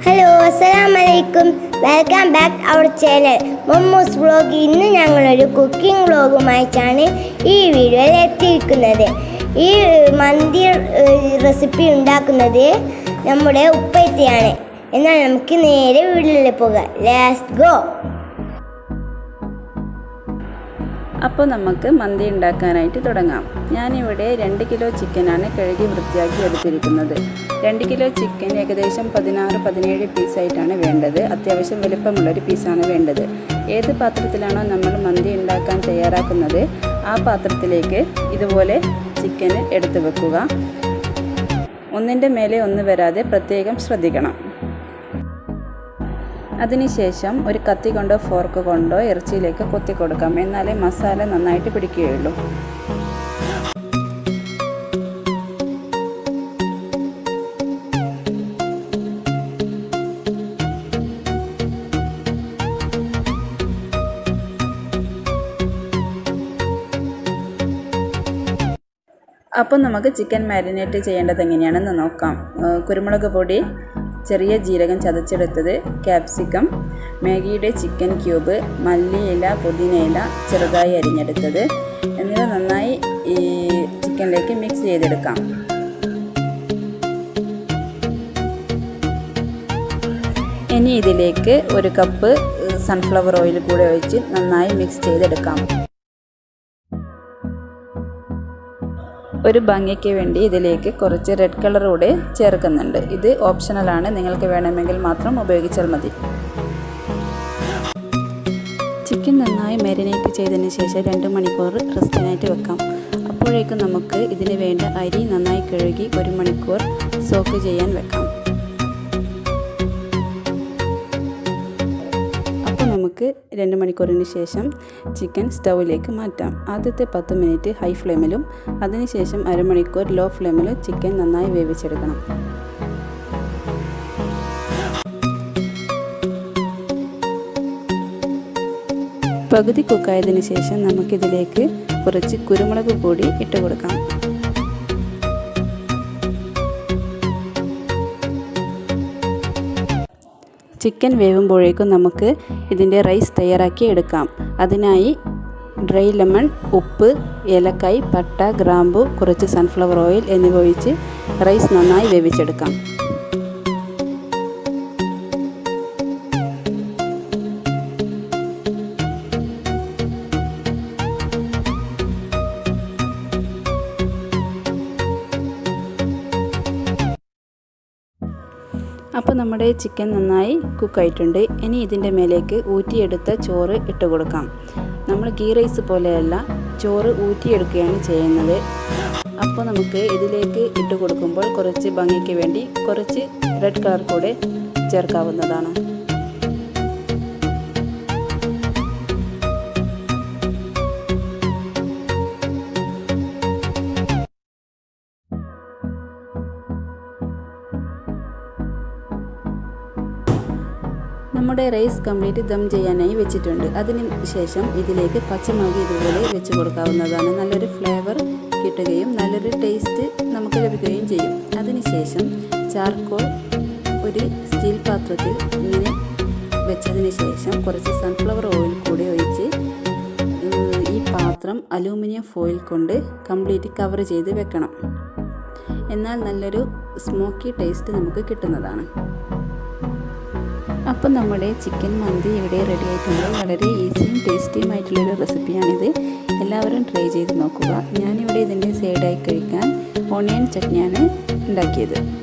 hello അസ്സലാമു അലൈക്കും welcome back our channel Mammoos vlog ഇന്ന് ഞങ്ങളൊരു കുക്കിംഗ് വ്ളോഗുമായിട്ടാണ് ഈ വീഡിയോയിൽ എത്തിയിരിക്കുന്നത് ഈ മന്തി റെസിപ്പി ഉണ്ടാക്കുന്നത് നമ്മുടെ ഉപ്പയത്തിയാണ് എന്നാൽ നമുക്ക് നേരെ വീട്ടിൽ പോകാം ലാസ്റ്റ് ഗോ അപ്പോൾ നമുക്ക് മന്തി ഉണ്ടാക്കാനായിട്ട് തുടങ്ങാം ഞാനിവിടെ രണ്ട് കിലോ ചിക്കനാണ് കഴുകി വൃത്തിയാക്കി എടുത്തിരിക്കുന്നത് രണ്ട് കിലോ ചിക്കൻ ഏകദേശം പതിനാറ് പതിനേഴ് പീസായിട്ടാണ് വേണ്ടത് അത്യാവശ്യം വലുപ്പമുള്ളൊരു പീസാണ് വേണ്ടത് ഏത് പാത്രത്തിലാണോ നമ്മൾ മന്തി ഉണ്ടാക്കാൻ തയ്യാറാക്കുന്നത് ആ പാത്രത്തിലേക്ക് ഇതുപോലെ ചിക്കൻ എടുത്തു വെക്കുക ഒന്നിൻ്റെ മേലെ ഒന്ന് വരാതെ പ്രത്യേകം ശ്രദ്ധിക്കണം അതിനുശേഷം ഒരു കത്തി കൊണ്ടോ ഫോർക്ക് കൊണ്ടോ ഇറച്ചിയിലേക്ക് കൊത്തി കൊടുക്കാം എന്നാലേ മസാല നന്നായിട്ട് പിടിക്കുകയുള്ളൂ അപ്പോൾ നമുക്ക് ചിക്കൻ മാരിനേറ്റ് ചെയ്യേണ്ടത് എങ്ങനെയാണെന്ന് നോക്കാം കുരുമുളക് പൊടി ചെറിയ ജീരകം ചതച്ചെടുത്തത് ക്യാപ്സിക്കം മാഗിയുടെ ചിക്കൻ ക്യൂബ് മല്ലിയില പുതിനയില ചെറുതായി അരിഞ്ഞെടുത്തത് എന്നിവ നന്നായി ഈ ചിക്കനിലേക്ക് മിക്സ് ചെയ്തെടുക്കാം ഇനി ഇതിലേക്ക് ഒരു കപ്പ് സൺഫ്ലവർ ഓയിൽ കൂടെ ഒഴിച്ച് നന്നായി മിക്സ് ചെയ്തെടുക്കാം ഒരു ഭംഗിക്ക് വേണ്ടി ഇതിലേക്ക് കുറച്ച് റെഡ് കളർ കൂടെ ചേർക്കുന്നുണ്ട് ഇത് ഓപ്ഷണലാണ് നിങ്ങൾക്ക് വേണമെങ്കിൽ മാത്രം ഉപയോഗിച്ചാൽ മതി ചിക്കൻ നന്നായി മാരിനേറ്റ് ചെയ്തതിന് ശേഷം രണ്ട് മണിക്കൂർ റെസ്റ്റിനായിട്ട് വെക്കാം അപ്പോഴേക്കും നമുക്ക് ഇതിന് വേണ്ട അരി നന്നായി കഴുകി ഒരു മണിക്കൂർ സോക്ക് ചെയ്യാൻ വെക്കാം അപ്പോൾ നമുക്ക് രണ്ട് മണിക്കൂറിന് ശേഷം ചിക്കൻ സ്റ്റൗവിലേക്ക് മാറ്റാം ആദ്യത്തെ പത്ത് മിനിറ്റ് ഹൈ ഫ്ലെയിമിലും അതിനുശേഷം അരമണിക്കൂർ ലോ ഫ്ലെയിമിലും ചിക്കൻ നന്നായി വേവിച്ചെടുക്കണം പകുതി കുക്കായതിന് ശേഷം നമുക്കിതിലേക്ക് കുറച്ച് കുരുമുളക് പൊടി ഇട്ട് കൊടുക്കാം ചിക്കൻ വേവുമ്പോഴേക്കും നമുക്ക് ഇതിൻ്റെ റൈസ് തയ്യാറാക്കി എടുക്കാം അതിനായി ഡ്രൈ ലെമൺ ഉപ്പ് ഏലക്കായ് പട്ട ഗ്രാമ്പു കുറച്ച് സൺഫ്ലവർ ഓയിൽ എന്നിവ ഒഴിച്ച് റൈസ് നന്നായി വേവിച്ചെടുക്കാം അപ്പോൾ നമ്മുടെ ചിക്കൻ നന്നായി കുക്കായിട്ടുണ്ട് ഇനി ഇതിൻ്റെ മേലേക്ക് ഊറ്റിയെടുത്ത ചോറ് ഇട്ട് കൊടുക്കാം നമ്മൾ ഗീ റൈസ് പോലെയല്ല ചോറ് ഊറ്റിയെടുക്കുകയാണ് ചെയ്യുന്നത് അപ്പോൾ നമുക്ക് ഇതിലേക്ക് ഇട്ട് കൊടുക്കുമ്പോൾ കുറച്ച് ഭംഗിക്ക് വേണ്ടി കുറച്ച് റെഡ് കളർ കൂടെ ചേർക്കാവുന്നതാണ് നമ്മുടെ റൈസ് കംപ്ലീറ്റ് ദം ചെയ്യാനായി വെച്ചിട്ടുണ്ട് അതിന് ശേഷം ഇതിലേക്ക് പച്ചമുളക് ഇതുപോലെ വെച്ച് കൊടുക്കാവുന്നതാണ് നല്ലൊരു ഫ്ലേവർ കിട്ടുകയും നല്ലൊരു ടേസ്റ്റ് നമുക്ക് ലഭിക്കുകയും ചെയ്യും അതിനുശേഷം ചാർക്കോൾ ഒരു സ്റ്റീൽ പാത്രത്തിൽ ഇങ്ങനെ വെച്ചതിന് ശേഷം കുറച്ച് സൺഫ്ലവർ ഓയിൽ കൂടി ഒഴിച്ച് ഈ പാത്രം അലൂമിനിയം ഫോയിൽ കൊണ്ട് കംപ്ലീറ്റ് കവർ ചെയ്ത് വെക്കണം എന്നാൽ നല്ലൊരു സ്മോക്കി ടേസ്റ്റ് നമുക്ക് കിട്ടുന്നതാണ് അപ്പം നമ്മുടെ ചിക്കൻ മന്തി ഇവിടെ റെഡി ആയിട്ടുണ്ട് വളരെ ഈസിയും ടേസ്റ്റിയും ആയിട്ടുള്ളൊരു റെസിപ്പിയാണിത് എല്ലാവരും ട്രൈ ചെയ്ത് നോക്കുക ഞാനിവിടെ ഇതിൻ്റെ സൈഡായി കഴിക്കാൻ ഓണിയൻ ചട്നിയാണ് ഉണ്ടാക്കിയത്